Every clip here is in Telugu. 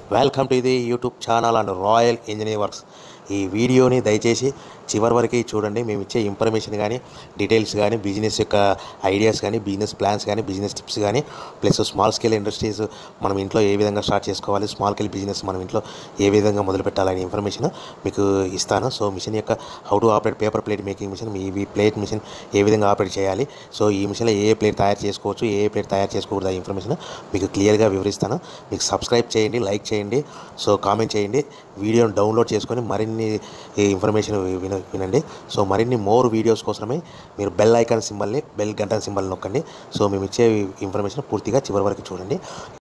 వెల్కమ్ టు ఇది YouTube channel and Royal Engineer Works ఈ వీడియోని దయచేసి చివరి వరకు చూడండి మేము ఇచ్చే ఇన్ఫర్మేషన్ కానీ డీటెయిల్స్ కానీ బిజినెస్ యొక్క ఐడియాస్ కానీ బిజినెస్ ప్లాన్స్ కానీ బిజినెస్ టిప్స్ కానీ ప్లస్ స్మాల్ స్కేల్ ఇండస్ట్రీస్ మనం ఇంట్లో ఏ విధంగా స్టార్ట్ చేసుకోవాలి స్మాల్ స్కేల్ బిజినెస్ మనం ఇంట్లో ఏ విధంగా మొదలు పెట్టాలనే ఇన్ఫర్మేషన్ మీకు ఇస్తాను సో మిషన్ యొక్క how to operate paper plate making machine ఈ ప్లేట్ మిషన్ ఏ విధంగా ఆపరేట్ చేయాలి సో ఈ మిషన్లో ఏ ఏ ప్లేట్ తయారు చేసుకోవచ్చు ఏ ఏ ప్లేట్ తయారు చేసుకోకూడదు ఆ ఇన్ఫర్మేషన్ మీకు క్లియర్గా వివరిస్తాను మీకు సబ్స్క్రైబ్ చేయండి లైక్ చేయండి సో కామెంట్ చేయండి వీడియోని డౌన్లోడ్ చేసుకొని మరిన్ని ఈ ఇన్ఫర్మేషన్ విన వినండి సో మరిన్ని మోర్ వీడియోస్ కోసమే మీరు బెల్ ఐకాన్ సింబల్ని బెల్ గంట సింబల్ నొక్కండి సో మేము ఇచ్చే ఇన్ఫర్మేషన్ పూర్తిగా చివరి వరకు చూడండి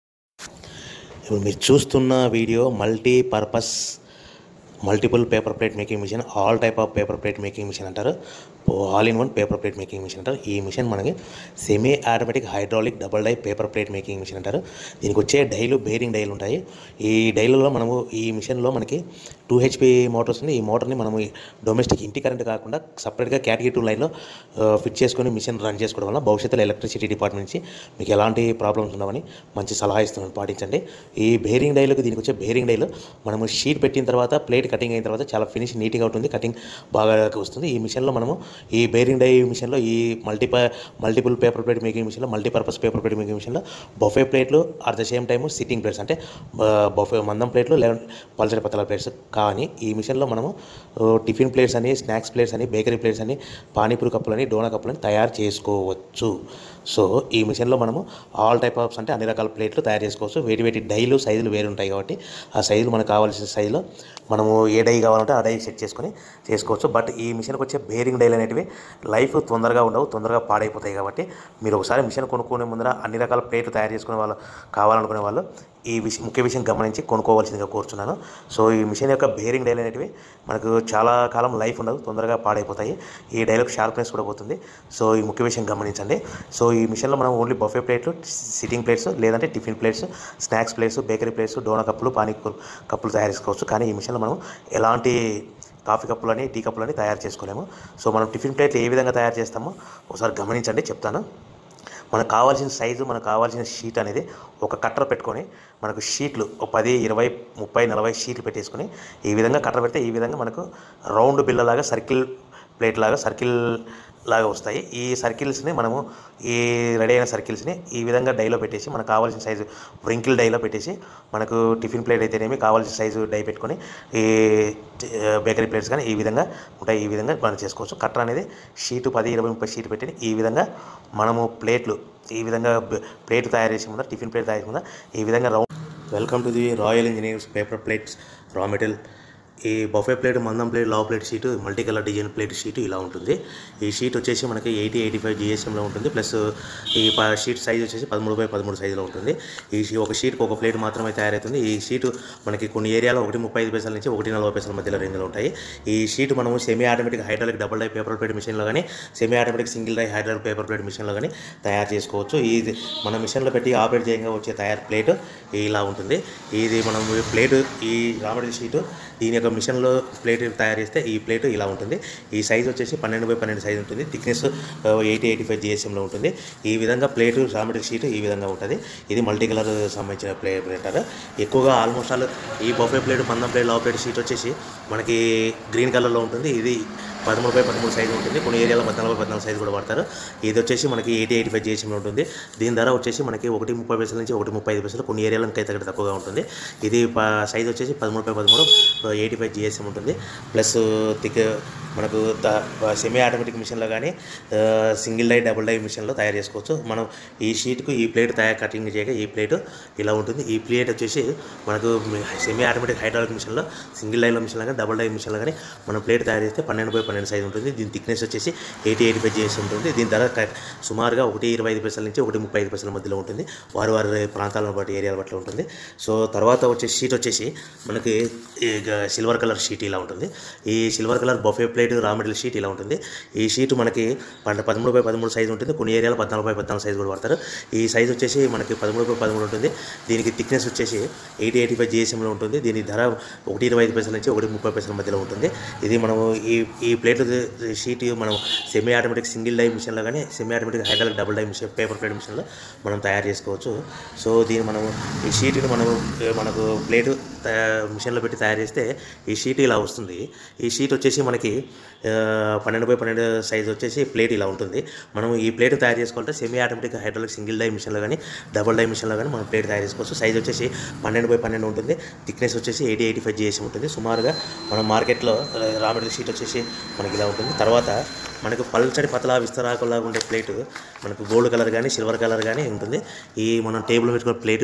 ఇప్పుడు మీరు చూస్తున్న video multi purpose multiple paper plate making machine all type of paper plate making machine అంటారు all in one paper plate making machine అంటారు ఈ మిషన్ మనకి semi automatic hydraulic double die paper plate making machine అంటారు దీనికి వచ్చే డైలు బేరింగ్ డైలు ఉంటాయి ఈ డైలలో మనము ఈ మిషన్లో మనకి టూ హెచ్పి మోటార్స్ ఉంది ఈ మోటార్ని మనము డొమెస్టిక్ ఇంటి కరెంట్ కాకుండా సపరేట్గా కేటగిరీ టూ లైన్లో ఫిట్ చేసుకొని మిషన్ రన్ చేసుకోవడం వల్ల భవిష్యత్తులో ఎలక్ట్రిసిటీ డిపార్ట్మెంట్ నుంచి మీకు ఎలాంటి ప్రాబ్లమ్స్ ఉండవని మంచి సలహా ఇస్తున్నాను పాటించండి ఈ బేరింగ్ డైలకు దీనికి వచ్చే బేరింగ్ డైలు మనము షీట్ పెట్టిన తర్వాత ప్లేట్ కటింగ్ అయిన తర్వాత చాలా ఫినిష్ నీట్గా ఉంటుంది కటింగ్ బాగా వస్తుంది ఈ మిషన్లో మనము ఈ బేరింగ్ డై మిషన్లో ఈ మల్టీప మల్టిపుల్ పేపర్ ప్లేట్ మేకింగ్ మిషన్లో మల్టీపర్పస్ పేపర్ ప్లేట్ మేకింగ్ మిషన్లో బొఫే ప్లేట్లు at the same time sitting plates అంటే బొఫే మందం ప్లేట్లు లెవెన్ పల్చడి పత్తల ప్లేట్స్ కానీ ఈ మిషన్లో మనము ఓ, టిఫిన్ ప్లేట్స్ అని స్నాక్స్ ప్లేట్స్ అని బేకరీ ప్లేట్స్ అని పానీపూరి కప్పులని డోనా కప్పులని తయారు చేసుకోవచ్చు సో ఈ మిషన్లో మనము ఆల్ టైప్ ఆఫ్స్ అంటే అన్ని రకాల ప్లేట్లు తయారు చేసుకోవచ్చు వేటి వేటి డైలు సైజులు వేరు ఉంటాయి కాబట్టి ఆ సైజులు మనకు కావాల్సిన సైజులో మనము ఏ డై కావాలంటే ఆ డై సెట్ చేసుకొని చేసుకోవచ్చు బట్ ఈ మిషన్కి వచ్చే బేరింగ్ డైలు అనేటివి లైఫ్ తొందరగా ఉండవు తొందరగా పాడైపోతాయి కాబట్టి మీరు ఒకసారి మిషన్ కొనుక్కునే ముందర అన్ని రకాల ప్లేట్లు తయారు చేసుకునే వాళ్ళు కావాలనుకునే వాళ్ళు ఈ విషయం ముఖ్య విషయం గమనించి కొనుక్కోవాల్సిందిగా కోరుచున్నాను సో ఈ మిషన్ యొక్క బేరింగ్ డైల్ అనేటివి మనకు చాలా కాలం లైఫ్ ఉండదు తొందరగా పాడైపోతాయి ఈ డైలకు షార్ప్నెస్ కూడా పోతుంది సో ఈ ముఖ్య విషయం గమనించండి సో ఈ మిషన్లో మనం ఓన్లీ బఫే ప్లేట్లు సిట్టింగ్ ప్లేట్స్ లేదంటే tiffin plates snacks plates bakery plates డోనా కప్పులు పానీ కప్పులు తయారు చేసుకోవచ్చు కానీ ఈ మిషన్లో మనం ఎలాంటి కాఫీ కప్పులని టీ కప్పులని తయారు చేసుకోలేము సో మనం టిఫిన్ ప్లేట్లు ఏ విధంగా తయారు చేస్తామో ఒకసారి గమనించండి చెప్తాను మనకు కావాల్సిన సైజు మనకు కావాల్సిన షీట్ అనేది ఒక కట్టర్ పెట్టుకొని మనకు షీట్లు ఒక పది ఇరవై ముప్పై నలభై షీట్లు పెట్టేసుకొని ఈ విధంగా కట్టర్ పెడితే ఈ విధంగా మనకు రౌండ్ బిల్లలాగా సర్కిల్ ప్లేట్ లాగా సర్కిల్ లాగా వస్తాయి ఈ సర్కిల్స్ని మనము ఈ రెడీ అయిన సర్కిల్స్ని ఈ విధంగా డైలో పెట్టేసి మనకు కావాల్సిన సైజు వ్రింకిల్ డైలో పెట్టేసి మనకు టిఫిన్ ప్లేట్ అయితేనేమి కావాల్సిన సైజు డై పెట్టుకొని ఈ బేకరీ ప్లేట్స్ కానీ ఈ విధంగా ఉంటాయి ఈ విధంగా మనం చేసుకోవచ్చు కట్టర్ అనేది షీటు పది ఇరవై ముప్పై షీట్ పెట్టి ఈ విధంగా మనము ప్లేట్లు ఈ విధంగా ప్లేట్ తయారు చేసే ముందర టిఫిన్ ప్లేట్ తయారు చేసే ముందర ఈ విధంగా round welcome to the Royal Engineers paper plates raw material ఈ బఫే ప్లేట్ మందం ప్లేట్ లావ్ plate sheet multi colour design plate sheet ఇలా ఉంటుంది ఈ షీట్ వచ్చేసి మనకి ఎయిటీ ఎయిటీ ఫైవ్ జిఎస్ఎంలో ఉంటుంది ప్లస్ ఈ ప- షీట్ సైజ్ వచ్చేసి పదమూడు బై పదమూడు సైజులో ఉంటుంది ఈ షీ- ఒక షీట్కి ఒక ప్లేట్ మాత్రమే తయారవుతుంది ఈ షీట్ మనకి కొన్ని ఏరియాలో ఒకటి ముప్పై ఐదు పైసల నుంచి ఒకటి నలభై పైసల మధ్యలో రేంజ్లో ఉంటాయి ఈ షీట్ మనము semi automatic hydraulic double die paper plate మిషన్లో కానీ semi automatic single die hydraulic paper plate మిషన్లో కానీ తయారు చేసుకోవచ్చు ఇది మన మిషన్లో పెట్టి ఆపరేట్ చేయంగా వచ్చే తయారు ప్లేట్ ఇలా ఉంటుంది ఇది మనం ఈ ప్లేట్ ఈ రామడి షీటు దీని యొక్క మిషన్లో ప్లేట్ తయారు చేస్తే ఈ ప్లేట్ ఇలా ఉంటుంది ఈ సైజ్ వచ్చేసి పన్నెండు బై పన్నెండు సైజ్ ఉంటుంది థిక్నెస్ ఎయిటీ ఎయిటీ ఫైవ్ జిఎస్ఎంలో ఉంటుంది ఈ విధంగా ప్లేట్ రామడి షీట్ ఈ విధంగా ఉంటుంది ఇది మల్టీ కలర్ సంబంధించిన ప్లే ప్లేటర్ ఎక్కువగా ఆల్మోస్ట్ ఆల్ ఈ బొఫే ప్లేట్ మందం ప్లేట్ లావ్ ప్లేట్ షీట్ వచ్చేసి మనకి గ్రీన్ కలర్లో ఉంటుంది ఇది పదమూడు బై పదమూడు సైజు ఉంటుంది కొన్ని ఏరియాలో పద్నాలుగు బై పద్నాలుగు సైజు కూడా వాడతారు ఇది వచ్చేసి మనకి ఎయిటీ ఎయిటీ ఫైవ్ జిఎస్ఎంలో ఉంటుంది దీని ధర వచ్చేసి మనకి ఒకటి ముప్పై పైసల నుంచి ఒకటి ముప్పై ఐదు పైసలు కొన్ని ఏరియాలో ఇంకా తగ్గ తక్కువగా ఉంటుంది ఇది సైజ్ వచ్చేసి పదమూడు బై పదమూడు ఎయిటీ ఫైవ్ జిఎస్ఎం ఉంటుంది ప్లస్ థిక్ మనకు సెమీ ఆటోమేటిక్ మిషన్లో కానీ సింగిల్ డై డబుల్ డై మిషన్లో తయారు చేసుకోవచ్చు మనం ఈ షీట్కు ఈ ప్లేట్ తయారు కటింగ్ చేయగా ఈ ప్లేట్ ఇలా ఉంటుంది ఈ ప్లేట్ వచ్చేసి మనకు సెమీ ఆటోమేటిక్ హైడ్రాలిక్ మిషన్లో సింగిల్ డైలో మిషన్లో కానీ డబుల్ డై మిషన్లో కానీ మనం ప్లేట్ తయారు చేస్తే పన్నెండు బై పన్నెండు సైజ్ ఉంటుంది దీని థిక్నెస్ వచ్చేసి ఎయిటీ ఎయిటీ ఫైవ్ జిఎస్ ఉంటుంది దీని ధర క- సుమారుగా ఒకటి ఇరవై ఐదు పైసల నుంచి ఒకటి ముప్పై ఐదు పైసల మధ్యలో ఉంటుంది వారి వారి ప్రాంతాలను బట్టి ఏరియాల బట్టి ఉంటుంది సో తర్వాత వచ్చే షీట్ వచ్చేసి మనకి ఈ గ- సిల్వర్ కలర్ షీట్ ఇలా ఉంటుంది ఈ silver colour buffet plate raw material sheet ఇలా ఉంటుంది ఈ షీట్ మనకి పన్నె పదమూడు బై పదమూడు సైజు ఉంటుంది కొన్ని ఏరియాలో పద్నాలుగు బై పద్నాలుగు సైజు కూడా వాడతారు ఈ సైజ్ వచ్చేసి మనకి పదమూడు బై పదమూడు ఉంటుంది దీనికి థిక్నెస్ వచ్చేసి ఎయిటీ ఎయిటీ ఫైవ్ జిఎస్ఎంలో ఉంటుంది దీని ధర ఒకటి ఇరవై ఐదు పైసల నుంచి ఒకటి ముప్పై పైసల మధ్యలో ఉంటుంది ఇది మనము ఈ ఈ ప్లేట్ షీట్ మనం సెమీ ఆటోమేటిక్ సింగిల్ డై మిషన్లో కానీ semi automatic hydraulic double die machine paper plate మిషన్లో మనం తయారు చేసుకోవచ్చు సో దీన్ని మనం ఈ షీట్ని మనం ఏ, మనకు ప్లేట్ మిషన్లో పెట్టి తయారు చేస్తే ఈ షీట్ ఇలా వస్తుంది ఈ షీట్ వచ్చేసి మనకి ఆ, పన్నెండు బై పన్నెండు సైజ్ వచ్చేసి ప్లేట్ ఇలా ఉంటుంది మనం ఈ ప్లేట్ తయారు చేసుకోవాలంటే semi automatic hydraulic single die మిషన్లో కానీ డబుల్ డై మిషన్లో కానీ మనం ప్లేట్ తయారు చేసుకోవచ్చు సైజ్ వచ్చేసి పన్నెండు బై పన్నెండు ఉంటుంది థిక్నెస్ వచ్చేసి ఎయిటీ ఎయిటీ ఫైవ్ జిఎస్ ఉంటుంది సుమారుగా మనం మార్కెట్లో రా మెటీరియల్ షీట్ వచ్చేసి మనకి ఇలా ఉంటుంది తర్వాత మనకు పల్చడి పతలా విస్తరాకులాగా ఉండే ప్లేట్ మనకు గోల్డ్ కలర్ కానీ సిల్వర్ కలర్ కానీ ఉంటుంది ఈ మనం టేబుల్ పెట్టుకున్న ప్లేట్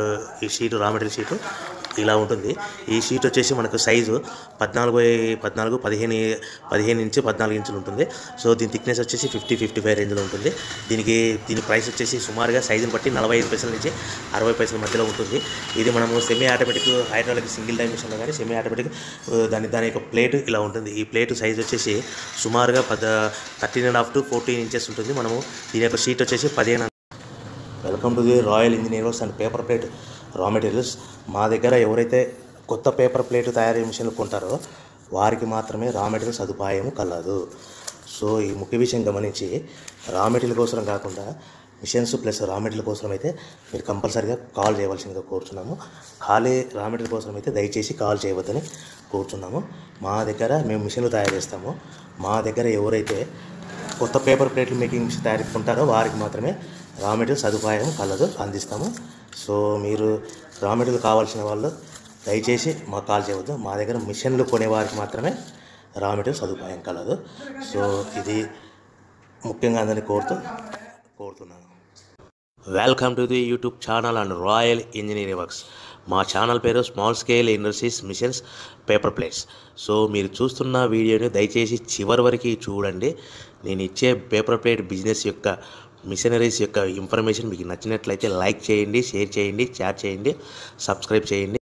ఈ షీట్ రా మెటీరియల్ షీటు ఇలా ఉంటుంది ఈ షీట్ వచ్చేసి మనకు సైజు పద్నాలుగు బై పద్నాలుగు పదిహేను పదిహేను ఇంచు పద్నాలుగు ఇంచులు ఉంటుంది సో దీని థిక్నెస్ వచ్చేసి ఫిఫ్టీ ఫిఫ్టీ ఫైవ్ రేంజ్లో ఉంటుంది దీనికి దీని ప్రైస్ వచ్చేసి సుమారుగా సైజుని బట్టి నలభై ఐదు పైసల నుంచి అరవై పైసల మధ్యలో ఉంటుంది ఇది మనము సెమీ ఆటోమేటిక్ హైడ్రాలిక్ సింగిల్ డైమెన్షన్లో కానీ సెమీ ఆటోమేటిక్ ఆ, దాని దాని యొక్క ప్లేట్ ఇలా ఉంటుంది ఈ ప్లేట్ సైజ్ వచ్చేసి సుమారుగా పద thirteen and half to fourteen inches ఉంటుంది మనము దీని యొక్క షీట్ వచ్చేసి పదిహేను welcome to the Royal Engineers and paper plate raw materials మా దగ్గర ఎవరైతే కొత్త పేపర్ ప్లేట్ తయారీ మిషన్లు కొంటారో వారికి మాత్రమే రా మెటీరియల్ సదుపాయం కలదు సో ఈ ముఖ్య విషయం గమనించి రా మెటీరియల్ కోసం కాకుండా మిషన్స్ ప్లస్ రా మెటీరియల్ కోసం అయితే మీరు కంపల్సరీగా కాల్ చేయవలసిందిగా కోరుతున్నాము ఖాళీ రా మెటీరియల్ కోసం అయితే దయచేసి కాల్ చేయవద్దని కోరుతున్నాము మా దగ్గర మేము మిషన్లు తయారు చేస్తాము మా దగ్గర ఎవరైతే కొత్త పేపర్ ప్లేట్లు మేకింగ్ మిషన్ తయారీ కొంటారో వారికి మాత్రమే రా మెటీరియల్ సదుపాయం కలదు అందిస్తాము సో మీరు రా మెటీరియల్ కావాల్సిన వాళ్ళు దయచేసి మాకు కాల్ చేయవద్దు మా దగ్గర మిషన్లు కొనే వారికి మాత్రమే రా మెటీరియల్ సదుపాయం కలదు సో ఇది ముఖ్యంగా అందరినీ కోరుతూ కోరుతున్నాను welcome to the YouTube channel and Royal Engineering Works మా ఛానల్ పేరు small scale industries machines paper plates so మీరు చూస్తున్న వీడియోని దయచేసి చివరి వరకు చూడండి నేను ఇచ్చే పేపర్ ప్లేట్ బిజినెస్ యొక్క మిషనరీస్ యొక్క ఇన్ఫర్మేషన్ మీకు నచ్చినట్లయితే లైక్ చేయండి షేర్ చేయండి షేర్ చేయండి సబ్స్క్రైబ్ చేయండి